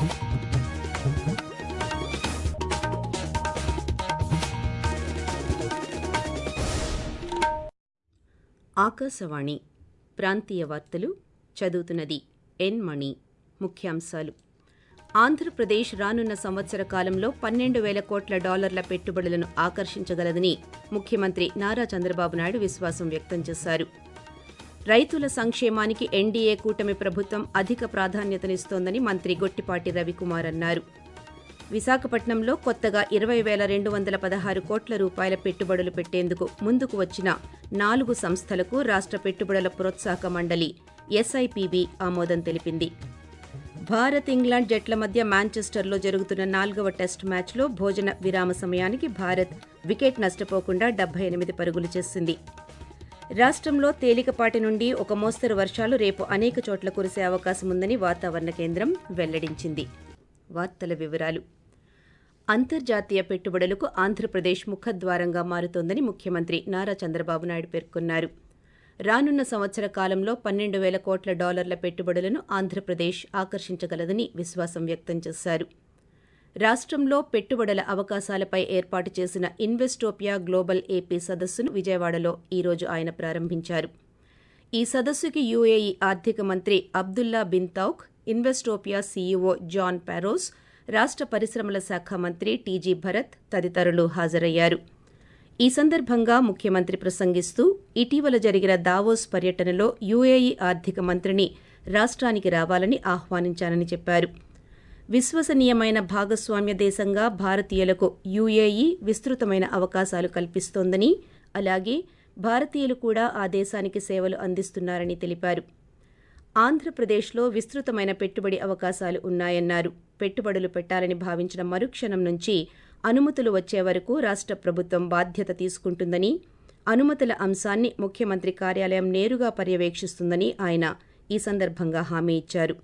ఆకాశవాణి ప్రాంతీయ వార్తలు చదువుతున్నది ఎన్ మణి ముఖ్యాంశాలు ఆంధ్రప్రదేశ్ రానున్న సంవత్సర కాలంలో పన్నెండు వేల కోట్ల డాలర్ల పెట్టుబడులను ఆకర్షించగలదని ముఖ్యమంత్రి నారా చంద్రబాబు నాయుడు విశ్వాసం వ్యక్తం చేశారు రైతుల సంక్షేమానికి ఎన్డీఏ కూటమి ప్రభుత్వం అధిక ప్రాధాన్యతనిస్తోందని మంత్రి గొట్టిపాటి రవికుమార్ అన్నారు విశాఖపట్నంలో కొత్తగా ఇరవై వేల రెండు వందల పదహారు కోట్ల రూపాయల పెట్టుబడులు పెట్టేందుకు ముందుకు వచ్చిన నాలుగు సంస్థలకు రాష్ట్ర పెట్టుబడుల ప్రోత్సాహక మండలి ఎస్ఐపిబి ఆమోదం తెలిపింది భారత్ ఇంగ్లాండ్ జట్ల మధ్య మాంచెస్టర్లో జరుగుతున్న నాలుగవ టెస్ట్ మ్యాచ్లో భోజన విరామ సమయానికి భారత్ వికెట్ నష్టపోకుండా డెబ్బై ఎనిమిది పరుగులు చేసింది రాష్ట్రంలో తేలికపాటి నుండి ఒక మోస్తరు వర్షాలు రేపు అనేక చోట్ల కురిసే అవకాశం ఉందని వాతావరణ కేంద్రం వెల్లడించింది వార్తల వివరాలు అంతర్జాతీయ పెట్టుబడులకు ఆంధ్రప్రదేశ్ ముఖద్వారంగా మారుతోందని ముఖ్యమంత్రి నారా చంద్రబాబు నాయుడు పేర్కొన్నారు రానున్న సంవత్సర కాలంలో పన్నెండు వేల కోట్ల డాలర్ల పెట్టుబడులను ఆంధ్రప్రదేశ్ ఆకర్షించగలదని విశ్వాసం వ్యక్తం చేశారు రాష్ట్రంలో పెట్టుబడుల అవకాశాలపై ఏర్పాటు చేసిన ఇన్వెస్టోపియా గ్లోబల్ ఏపీ సదస్సును విజయవాడలో ఈరోజు ఆయన ప్రారంభించారు ఈ సదస్సుకి యూఏఈ ఆర్థిక మంత్రి Abdullah bin Touq Investopia CEO John Paros రాష్ట్ర పరిశ్రమల శాఖ మంత్రి టీజీ భరత్ తదితరులు హాజరయ్యారు ఈ సందర్భంగా ముఖ్యమంత్రి ప్రసంగిస్తూ ఇటీవల జరిగిన దావోస్ పర్యటనలో యూఏఈ ఆర్థిక మంత్రిని రాష్ట్రానికి రావాలని ఆహ్వానించానని చెప్పారు విశ్వసనీయమైన భాగస్వామ్య దేశంగా భారతీయులకు యూఏఈ విస్తృతమైన అవకాశాలు కల్పిస్తోందని అలాగే భారతీయులు కూడా ఆ దేశానికి సేవలు అందిస్తున్నారని తెలిపారు ఆంధ్రప్రదేశ్లో విస్తృతమైన పెట్టుబడి అవకాశాలు ఉన్నాయన్నారు పెట్టుబడులు పెట్టాలని భావించిన మరుక్షణం నుంచి అనుమతులు వచ్చే వరకు రాష్ట్ర ప్రభుత్వం బాధ్యత తీసుకుంటుందని అనుమతుల అంశాన్ని ముఖ్యమంత్రి కార్యాలయం నేరుగా పర్యవేక్షిస్తుందని ఆయన ఈ సందర్భంగా హామీ ఇచ్చారు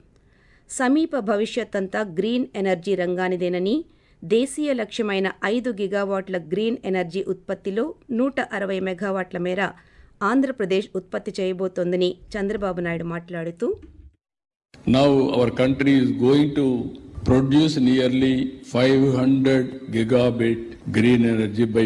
సమీప భవిష్యత్ అంతా గ్రీన్ ఎనర్జీ రంగానిదేనని దేశీయ లక్ష్యమైన ఐదు గిగావాట్ల గ్రీన్ ఎనర్జీ ఉత్పత్తిలో నూట అరవై మెగావాట్ల మేర ఆంధ్రప్రదేశ్ ఉత్పత్తి చేయబోతోందని చంద్రబాబు నాయుడు మాట్లాడుతూ Now our country is going to produce nearly 500 gigabit green energy by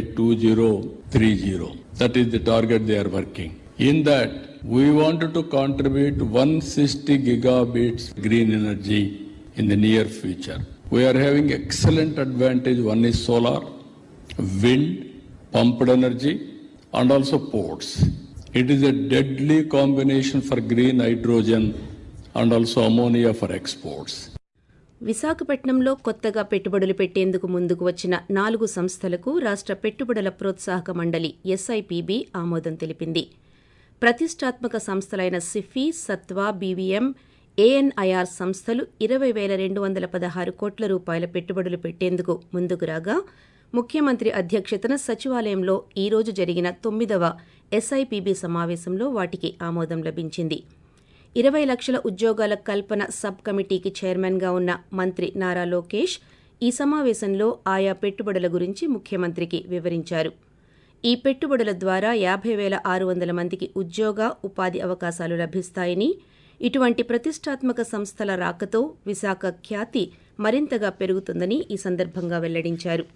2030. That is the target they are working. In that, we wanted to contribute 160 gigabits green energy in the near future. We are having excellent advantage. One is solar, wind, pumped energy, and also ports. It is a deadly combination for green hydrogen and also ammonia for exports. విశాఖపట్నంలో కొత్తగా పెట్టుబడులు పెట్టేందుకు ముందుకు వచ్చిన నాలుగు సంస్థలకు రాష్ట్ర పెట్టుబడుల ప్రోత్సాహక మండలి ఎస్ఐపిబి ఆమోదం తెలిపింది ప్రతిష్టాత్మక సంస్థలైన సిఫీ సత్వా బీవీఎం ఏఎన్ఐఆర్ సంస్థలు ఇరవై వేల రెండు వందల పదహారు కోట్ల రూపాయల పెట్టుబడులు పెట్టేందుకు ముందుకు రాగా ముఖ్యమంత్రి అధ్యక్షతన సచివాలయంలో ఈ రోజు జరిగిన తొమ్మిదవ ఎస్ఐపిబి సమావేశంలో వాటికి ఆమోదం లభించింది ఇరవై లక్షల ఉద్యోగాల కల్పన సబ్ కమిటీకి చైర్మన్గా ఉన్న మంత్రి నారా లోకేష్ ఈ సమావేశంలో ఆయా పెట్టుబడుల గురించి ముఖ్యమంత్రికి వివరించారు ఈ పెట్టుబడుల ద్వారా యాభై వేల ఆరు వందల మందికి ఉద్యోగ ఉపాధి అవకాశాలు లభిస్తాయని ఇటువంటి ప్రతిష్టాత్మక సంస్థల రాకతో విశాఖ ఖ్యాతి మరింతగా పెరుగుతుందని ఈ సందర్భంగా వెల్లడించారు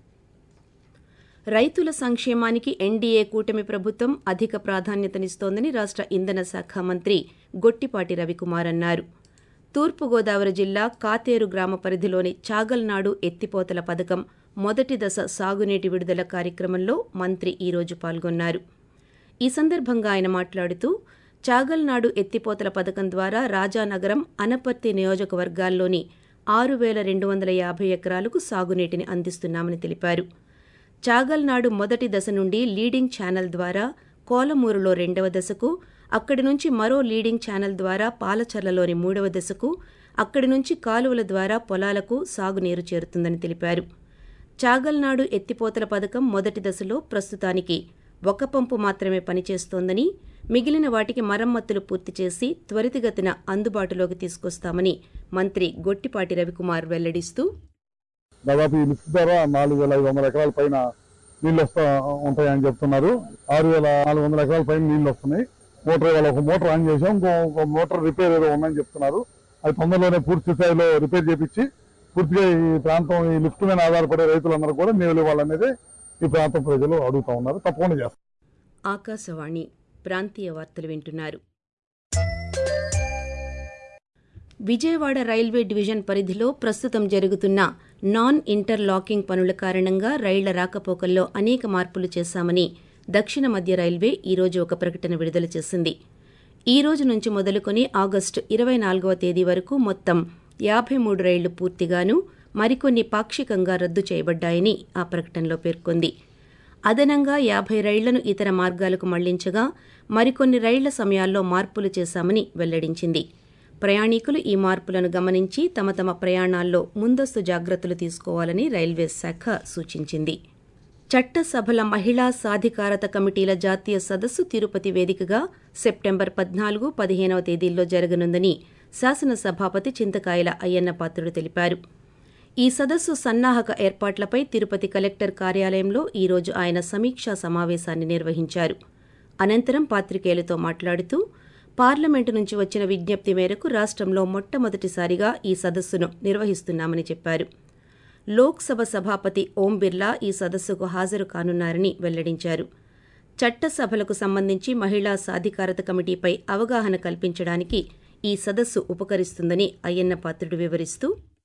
రైతుల సంక్షేమానికి ఎన్డీఏ కూటమి ప్రభుత్వం అధిక ప్రాధాన్యతనిస్తోందని రాష్ట్ర ఇంధన శాఖ మంత్రి గొట్టిపాటి రవికుమార్ అన్నారు తూర్పుగోదావరి జిల్లా కాతేరు గ్రామ పరిధిలోని చాగల్నాడు ఎత్తిపోతల పథకం మొదటి దశ సాగునీటి విడుదల కార్యక్రమంలో మంత్రి ఈరోజు పాల్గొన్నారు ఈ సందర్భంగా ఆయన మాట్లాడుతూ చాగల్నాడు ఎత్తిపోతల పథకం ద్వారా రాజానగరం అనపర్తి నియోజకవర్గాల్లోని ఆరు వేల రెండు వందల యాభై ఎకరాలకు సాగునీటిని అందిస్తున్నామని తెలిపారు చాగల్నాడు మొదటి దశ నుండి లీడింగ్ ఛానల్ ద్వారా కోలమూరులో రెండవ దశకు అక్కడి నుంచి మరో లీడింగ్ ఛానల్ ద్వారా పాలచర్లలోని మూడవ దశకు అక్కడి నుంచి కాలువల ద్వారా పొలాలకు సాగునీరు చేరుతుందని తెలిపారు చాగల్నాడు ఎత్తిపోతల పథకం మొదటి దశలో ప్రస్తుతానికి ఒక పంపు మాత్రమే పనిచేస్తోందని మిగిలిన వాటికి మరమ్మతులు పూర్తి చేసి త్వరితగతిన అందుబాటులోకి తీసుకొస్తామని మంత్రి గొట్టిపాటి రవికుమార్ వెల్లడిస్తూ దాదాపు ఈ లిఫ్ట్ ద్వారా నాలుగు వేల ఐదు వందల ఎకరాల పైన నీళ్లు వస్తా ఉంటాయని చెప్తున్నారు ఆరు వేల నాలుగు వందల ఎకరాల పైన నీళ్లు వస్తున్నాయి మోటార్ ఇవాళ ఒక మోటార్ ఆన్ చేసాం ఇంకో ఒక మోటార్ రిపేర్ ఏదో ఉందని చెప్తున్నారు అది తొందరలోనే పూర్తి స్థాయిలో రిపేర్ చేపించి పూర్తిగా ఈ ప్రాంతం ఈ లిఫ్ట్ మీద ఆధారపడే రైతులందరూ కూడా నీళ్ళు ఇవ్వాలనేది ఈ ప్రాంతం ప్రజలు అడుగుతా ఉన్నారు తప్పకుండా చేస్తారు ఆకాశవాణి ప్రాంతీయ వార్తలు వింటున్నారు విజయవాడ రైల్వే డివిజన్ పరిధిలో ప్రస్తుతం జరుగుతున్న నాన్ ఇంటర్ లాకింగ్ పనుల కారణంగా రైళ్ల రాకపోకల్లో అనేక మార్పులు చేశామని దక్షిణ మధ్య రైల్వే ఈరోజు ఒక ప్రకటన విడుదల చేసింది ఈ రోజు నుంచి మొదలుకొని ఆగస్టు ఇరవై నాలుగవ తేదీ వరకు మొత్తం యాభై మూడు రైళ్లు పూర్తిగాను మరికొన్ని పాక్షికంగా రద్దు చేయబడ్డాయని ఆ ప్రకటనలో పేర్కొంది అదనంగా యాభై రైళ్లను ఇతర మార్గాలకు మళ్లించగా మరికొన్ని రైళ్ల సమయాల్లో మార్పులు చేశామని వెల్లడించింది ప్రయాణికులు ఈ మార్పులను గమనించి తమ తమ ప్రయాణాల్లో ముందస్తు జాగ్రత్తలు తీసుకోవాలని రైల్వే శాఖ సూచించింది చట్టసభల మహిళా సాధికారత కమిటీల జాతీయ సదస్సు తిరుపతి వేదికగా సెప్టెంబర్ పద్నాలుగు పదిహేనవ తేదీల్లో జరగనుందని శాసనసభాపతి చింతకాయల అయ్యన్న పాత్రుడు తెలిపారు ఈ సదస్సు సన్నాహక ఏర్పాట్లపై తిరుపతి కలెక్టర్ కార్యాలయంలో ఈరోజు ఆయన సమీక్షా సమావేశాన్ని నిర్వహించారు అనంతరం పాత్రికేయులతో మాట్లాడుతూ పార్లమెంటు నుంచి వచ్చిన విజ్ఞప్తి మేరకు రాష్ట్రంలో మొట్టమొదటిసారిగా ఈ సదస్సును నిర్వహిస్తున్నామని చెప్పారు లోక్సభ సభాపతి ఓం బిర్లా ఈ సదస్సుకు హాజరు కానున్నారని వెల్లడించారు చట్టసభలకు సంబంధించి మహిళా సాధికారత కమిటీపై అవగాహన కల్పించడానికి ఈ సదస్సు ఉపకరిస్తుందని అయ్యన్న పాత్రుడు వివరిస్తూ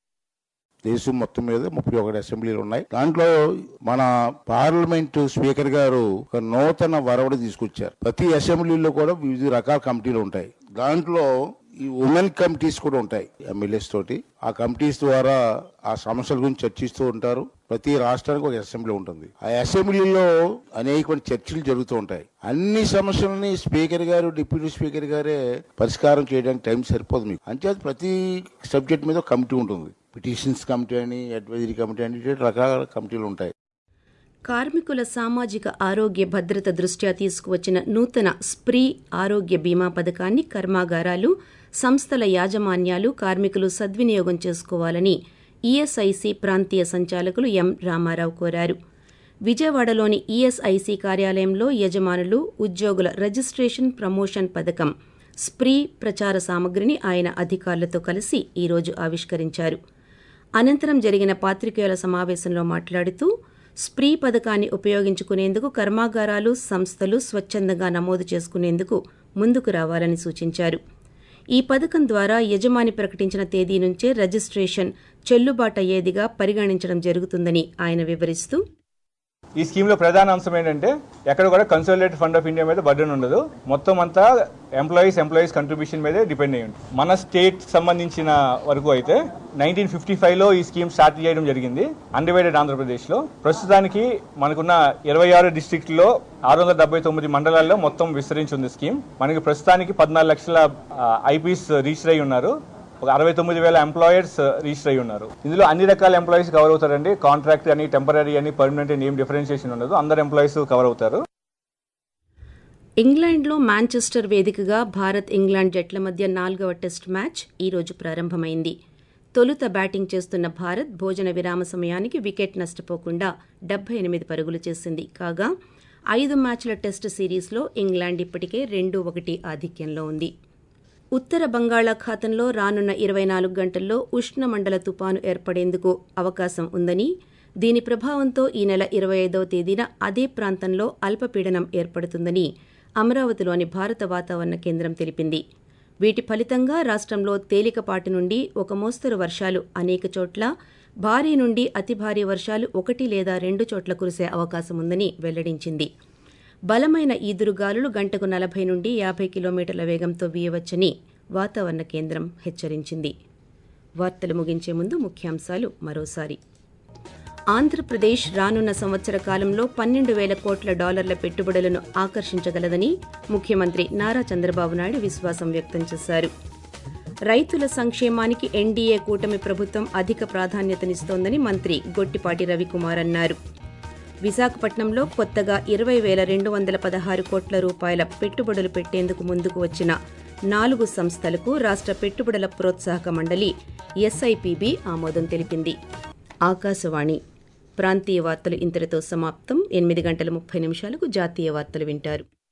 దేశం మొత్తం మీద ముప్పై ఒకటి అసెంబ్లీలు ఉన్నాయి దాంట్లో మన పార్లమెంట్ స్పీకర్ గారు ఒక నూతన వరవడి తీసుకొచ్చారు ప్రతి అసెంబ్లీలో కూడా వివిధ రకాల కమిటీలు ఉంటాయి దాంట్లో ఈ ఉమెన్ కమిటీస్ కూడా ఉంటాయి ఎమ్మెల్యేస్ తోటి ఆ కమిటీస్ ద్వారా ఆ సమస్యల గురించి చర్చిస్తూ ఉంటారు ప్రతి రాష్ట్రానికి ఒక అసెంబ్లీ ఉంటుంది ఆ అసెంబ్లీలో అనేక చర్చలు జరుగుతూ ఉంటాయి అన్ని సమస్యలని స్పీకర్ గారు డిప్యూటీ స్పీకర్ గారే పరిష్కారం చేయడానికి టైం సరిపోదు మీకు అంతే ప్రతి సబ్జెక్ట్ మీద ఒక కమిటీ ఉంటుంది పిటిషన్స్ కమిటీ అని అడ్వైజరీ కమిటీ అని ఇటువంటి రకాల కమిటీలు ఉంటాయి కార్మికుల సామాజిక ఆరోగ్య భద్రత దృష్ట్యా తీసుకువచ్చిన నూతన స్ప్రీ ఆరోగ్య బీమా పథకాన్ని కర్మాగారాలు సంస్థల యాజమాన్యాలు కార్మికులు సద్వినియోగం చేసుకోవాలని ఈఎస్ఐసి ప్రాంతీయ సంచాలకులు ఎం రామారావు కోరారు విజయవాడలోని ఈఎస్ఐసి కార్యాలయంలో యజమానులు ఉద్యోగుల రిజిస్ట్రేషన్ ప్రమోషన్ పథకం స్ప్రీ ప్రచార సామగ్రిని ఆయన అధికారులతో కలిసి ఈరోజు ఆవిష్కరించారు అనంతరం జరిగిన పాత్రికేయుల సమావేశంలో మాట్లాడుతూ స్ప్రీ పథకాన్ని ఉపయోగించుకునేందుకు కర్మాగారాలు సంస్థలు స్వచ్ఛందంగా నమోదు చేసుకునేందుకు ముందుకు రావాలని సూచించారు ఈ పథకం ద్వారా యజమాని ప్రకటించిన తేదీ నుంచే రిజిస్ట్రేషన్ చెల్లుబాటయ్యేదిగా పరిగణించడం జరుగుతుందని ఆయన వివరిస్తూ ఈ స్కీమ్ లో ప్రధాన అంశం ఏంటంటే ఎక్కడ కూడా కన్సోలిడేటెడ్ ఫండ్ ఆఫ్ ఇండియా మీద బర్డెన్ ఉండదు మొత్తం అంతా ఎంప్లాయీస్ ఎంప్లాయీస్ కంట్రిబ్యూషన్ మీదే డిపెండ్ అయ్యి ఉంటుంది మన స్టేట్ సంబంధించిన వరకు అయితే నైన్టీన్ ఫిఫ్టీ ఫైవ్ లో ఈ స్కీమ్ స్టార్ట్ చేయడం జరిగింది అన్డివైడెడ్ ఆంధ్రప్రదేశ్ లో ప్రస్తుతానికి మనకున్న ఇరవై ఆరు డిస్ట్రిక్ట్ లో ఆరు వందల డెబ్బై తొమ్మిది మండలాల్లో మొత్తం విస్తరించి ఉంది స్కీమ్ మనకి ప్రస్తుతానికి పద్నాలుగు లక్షల ఐపీస్ రిజిస్టర్ అయి ఉన్నారు ఒక అరవై తొమ్మిది వేల ఎంప్లాయర్స్ రిజిస్టర్ అయి ఉన్నారు ఇందులో అన్ని రకాల ఎంప్లాయీస్ కవర్ అవుతారండి కాంట్రాక్ట్ అని టెంపరీ అని పర్మనెంట్ అని ఏం డిఫరెన్షియేషన్ ఉండదు అందరు ఎంప్లాయీస్ కవర్ అవుతారు ఇంగ్లాండ్లో మాంచెస్టర్ వేదికగా భారత్ ఇంగ్లాండ్ జట్ల మధ్య నాలుగవ టెస్ట్ మ్యాచ్ ఈరోజు ప్రారంభమైంది తొలుత బ్యాటింగ్ చేస్తున్న భారత్ భోజన విరామ సమయానికి వికెట్ నష్టపోకుండా డెబ్బై ఎనిమిది పరుగులు చేసింది కాగా ఐదు మ్యాచ్ల టెస్ట్ సిరీస్లో ఇంగ్లాండ్ ఇప్పటికే రెండు ఒకటి ఆధిక్యంలో ఉంది ఉత్తర బంగాళాఖాతంలో రానున్న ఇరవై నాలుగు గంటల్లో ఉష్ణమండల తుపాను ఏర్పడేందుకు అవకాశం ఉందని దీని ప్రభావంతో ఈ నెల ఇరవై ఐదవ తేదీన అదే ప్రాంతంలో అల్పపీడనం ఏర్పడుతుందని అమరావతిలోని భారత వాతావరణ కేంద్రం తెలిపింది వీటి ఫలితంగా రాష్ట్రంలో తేలికపాటి నుండి ఒక మోస్తరు వర్షాలు అనేక చోట్ల భారీ నుండి అతి భారీ వర్షాలు ఒకటి లేదా రెండు చోట్ల కురిసే అవకాశం ఉందని వెల్లడించింది బలమైన ఈదురుగాలులు గంటకు నలభై నుండి యాభై కిలోమీటర్ల వేగంతో వీయవచ్చని వాతావరణ కేంద్రం హెచ్చరించింది వార్తలు ముగించే ముందు ముఖ్యాంశాలు మరోసారి ఆంధ్రప్రదేశ్ రానున్న సంవత్సర కాలంలో పన్నెండు వేల కోట్ల డాలర్ల పెట్టుబడులను ఆకర్షించగలదని ముఖ్యమంత్రి నారా చంద్రబాబు నాయుడు విశ్వాసం వ్యక్తం చేశారు రైతుల సంక్షేమానికి ఎన్డీఏ కూటమి ప్రభుత్వం అధిక ప్రాధాన్యతనిస్తోందని మంత్రి గొట్టిపాటి రవికుమార్ అన్నారు విశాఖపట్నంలో కొత్తగా ఇరవై వేల రెండు వందల పదహారు కోట్ల రూపాయల పెట్టుబడులు పెట్టేందుకు ముందుకు వచ్చిన నాలుగు సంస్థలకు రాష్ట్ర పెట్టుబడుల ప్రోత్సాహక మండలి ఎస్ఐపిబి ఆమోదం తెలిపింది ఆకాశవాణి ప్రాంతీయ వార్తలు ఇంతటితో సమాప్తం ఎనిమిది గంటల ముప్పై నిమిషాలకు జాతీయ వార్తలు వింటారు